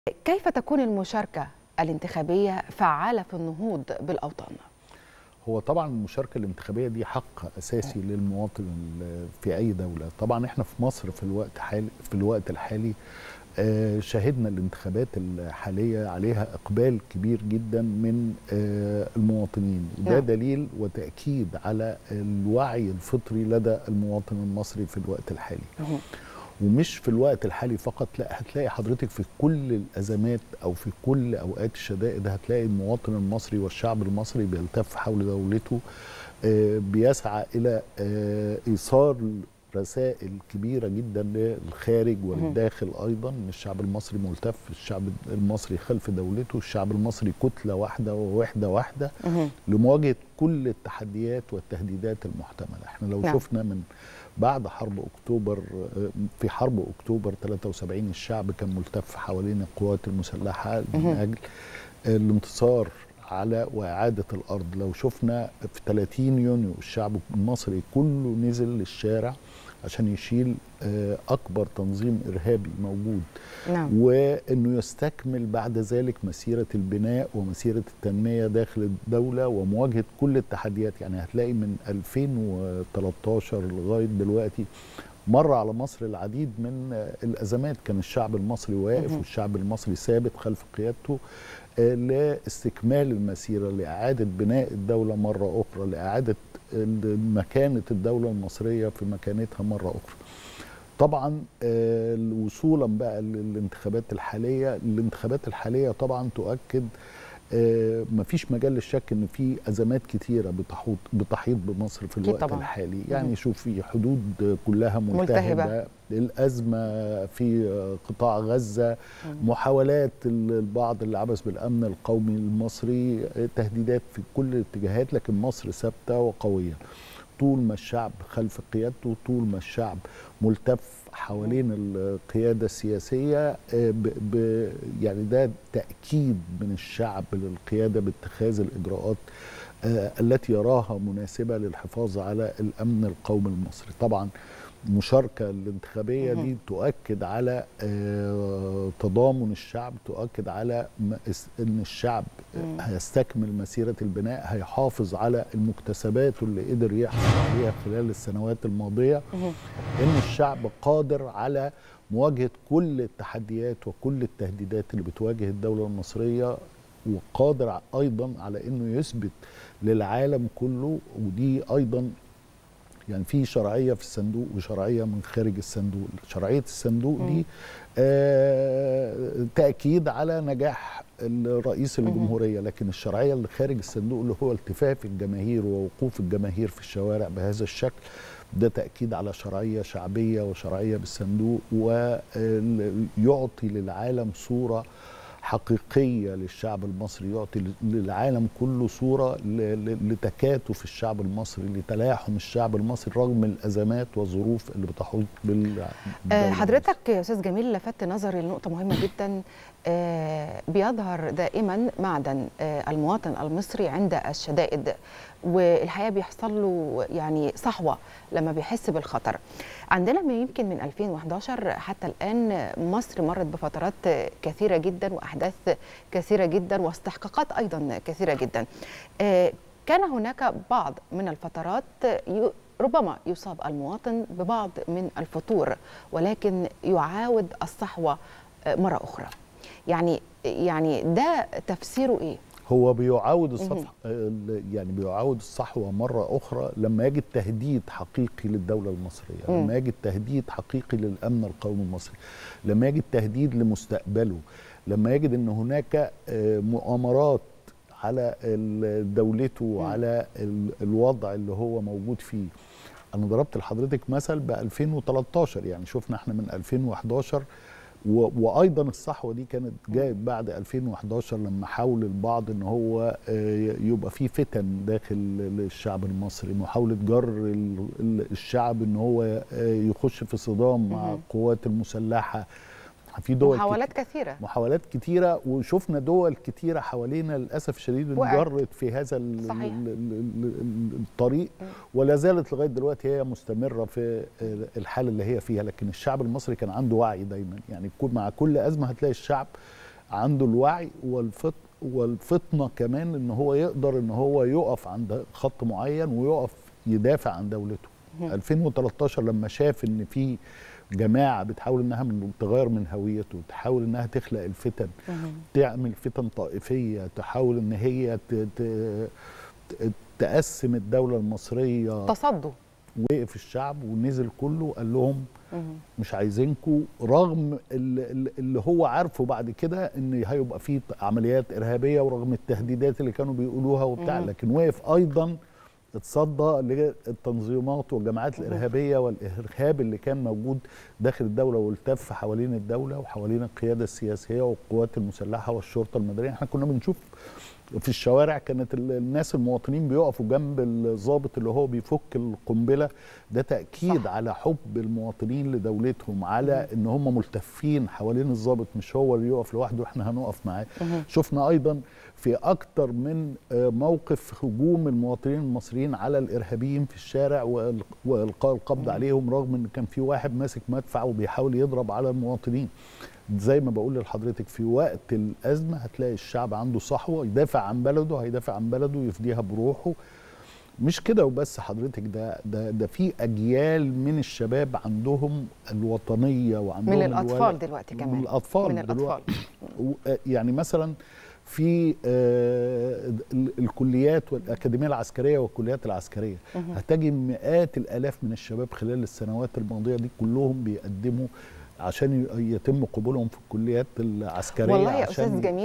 كيف تكون المشاركة الانتخابية فعالة في النهوض بالأوطان؟ هو طبعا المشاركة الانتخابية دي حق أساسي للمواطن في أي دولة طبعا احنا في مصر في الوقت حالي في الوقت الحالي آه شهدنا الانتخابات الحالية عليها إقبال كبير جدا من آه المواطنين وده نعم. دليل وتأكيد على الوعي الفطري لدى المواطن المصري في الوقت الحالي ومش في الوقت الحالي فقط لا هتلاقي حضرتك في كل الازمات او في كل اوقات الشدائد هتلاقي المواطن المصري والشعب المصري بيلتف حول دولته آه، بيسعى الى آه، ايصال رسائل كبيره جدا للخارج وللداخل ايضا ان الشعب المصري ملتف الشعب المصري خلف دولته الشعب المصري كتله واحده ووحده واحده لمواجهه كل التحديات والتهديدات المحتمله احنا لو نعم. شفنا من بعد حرب اكتوبر آه، في حرب اكتوبر 73 الشعب كان ملتف حوالين القوات المسلحه من مهم. اجل الانتصار على واعاده الارض لو شفنا في 30 يونيو الشعب المصري كله نزل للشارع عشان يشيل آه، اكبر تنظيم ارهابي موجود نعم وانه يستكمل بعد ذلك مسيره البناء ومسيره التنميه داخل الدوله ومواجهه كل التحديات يعني هتلاقي من 2013 لغايه دلوقتي مر على مصر العديد من آه، الازمات كان الشعب المصري واقف مهم. والشعب المصري ثابت خلف قيادته آه، لاستكمال المسيره لاعاده بناء الدوله مره اخرى لاعاده ال- مكانه الدوله المصريه في مكانتها مره اخرى طبعا آه، وصولا بقى للانتخابات الحاليه الانتخابات الحاليه طبعا تؤكد آه، مفيش مجال للشك ان في ازمات كتيره بتحوط بتحيط بمصر في أكيد الوقت طبعاً. الحالي يعني شوف في حدود كلها ملتهبة. ملتهبه الازمه في آه، قطاع غزه محاولات ال- البعض اللي عبث بالامن القومي المصري آه، تهديدات في كل الاتجاهات لكن مصر ثابته وقويه طول ما الشعب خلف قيادته طول ما الشعب ملتف حوالين القياده السياسيه آه، ب ب يعني ده تاكيد من الشعب للقياده باتخاذ الاجراءات آه، التي يراها مناسبه للحفاظ على الامن القومي المصري طبعا المشاركه الانتخابيه مهم. دي تؤكد على آه، تضامن الشعب تؤكد على م- اس- ان الشعب مم. هيستكمل مسيره البناء هيحافظ على المكتسبات اللي قدر يحصل عليها خلال السنوات الماضيه مهم. ان الشعب قادر على مواجهه كل التحديات وكل التهديدات اللي بتواجه الدوله المصريه وقادر ع- ايضا على انه يثبت للعالم كله ودي ايضا يعني في شرعيه في الصندوق وشرعيه من خارج الصندوق شرعيه الصندوق مم. دي آه تاكيد على نجاح رئيس الجمهوريه لكن الشرعيه اللي خارج الصندوق اللي هو التفاف الجماهير ووقوف الجماهير في الشوارع بهذا الشكل ده تاكيد على شرعيه شعبيه وشرعيه بالصندوق ويعطي للعالم صوره حقيقيه للشعب المصري يعطي للعالم كله صوره ل- ل- لتكاتف الشعب المصري لتلاحم الشعب المصري رغم الازمات والظروف اللي بتحوط بال آه، بالدولة حضرتك يا استاذ جميل لفت نظري لنقطه مهمه جدا آه، بيظهر دائما معدن آه، المواطن المصري عند الشدائد والحقيقه بيحصل له يعني صحوه لما بيحس بالخطر عندنا من يمكن من 2011 حتى الان مصر مرت بفترات كثيره جدا واحداث كثيره جدا واستحقاقات ايضا كثيره جدا آه، كان هناك بعض من الفترات ي- ربما يصاب المواطن ببعض من الفتور ولكن يعاود الصحوه آه، مره اخرى يعني يعني ده تفسيره ايه هو بيعاود الصفحة يعني بيعاود الصحوة مرة أخرى لما يجد تهديد حقيقي للدولة المصرية مم. لما يجد تهديد حقيقي للأمن القومي المصري لما يجد تهديد لمستقبله لما يجد أن هناك آه، مؤامرات على ال- دولته وعلى ال- الوضع اللي هو موجود فيه أنا ضربت لحضرتك مثل ب 2013 يعني شفنا احنا من 2011 و- وايضا الصحوه دي كانت جاءت بعد 2011 لما حاول البعض ان هو آه، يبقى في فتن داخل الشعب المصري محاوله جر ال- ال- الشعب ان هو آه، يخش في صدام مع مهم. القوات المسلحه في دول كت- محاولات كثيره محاولات كتيرة وشفنا دول كتيرة حوالينا للأسف الشديد وقعت. انجرت في هذا ال- صحيح. ال- ال- ال- الطريق مم. ولا زالت لغاية دلوقتي هي مستمرة في الحالة اللي هي فيها لكن الشعب المصري كان عنده وعي دايما يعني كل- مع كل أزمة هتلاقي الشعب عنده الوعي والفط والفطنه كمان ان هو يقدر ان هو يقف عند خط معين ويقف يدافع عن دولته 2013 لما شاف ان في جماعه بتحاول انها من تغير من هويته تحاول انها تخلق الفتن تعمل فتن طائفيه تحاول ان هي ت... ت... ت- تقسم الدوله المصريه تصدوا وقف الشعب ونزل كله قال لهم مش عايزينكم رغم ال- ال- اللي هو عارفه بعد كده ان هيبقى في عمليات ارهابيه ورغم التهديدات اللي كانوا بيقولوها وبتاع مم. لكن وقف ايضا اتصدى للتنظيمات والجماعات الارهابيه والارهاب اللي كان موجود داخل الدوله والتف حوالين الدوله وحوالين القياده السياسيه والقوات المسلحه والشرطه المدنيه احنا كنا بنشوف في الشوارع كانت ال- الناس المواطنين بيقفوا جنب الضابط اللي هو بيفك القنبله ده تاكيد صح. صح. على حب المواطنين لدولتهم على ان هم ملتفين حوالين الضابط مش هو اللي يقف لوحده احنا هنقف معاه مهم. شفنا ايضا في اكتر من آه، موقف هجوم المواطنين المصريين على الارهابيين في الشارع وإل- والقاء القبض عليهم رغم ان كان في واحد ماسك مدفع وبيحاول يضرب على المواطنين زي ما بقول لحضرتك في وقت الازمه هتلاقي الشعب عنده صحوه يدافع عن بلده هيدافع عن بلده يفديها بروحه مش كده وبس حضرتك ده ده ده في اجيال من الشباب عندهم الوطنيه وعندهم من الاطفال الولاء. دلوقتي كمان من الاطفال من الاطفال دلوقتي. و- يعني مثلا في آه، ال- الكليات والاكاديميه العسكريه والكليات العسكريه مهم. هتجد مئات الالاف من الشباب خلال السنوات الماضيه دي كلهم بيقدموا عشان ي- يتم قبولهم في الكليات العسكريه والله يا عشان استاذ جميل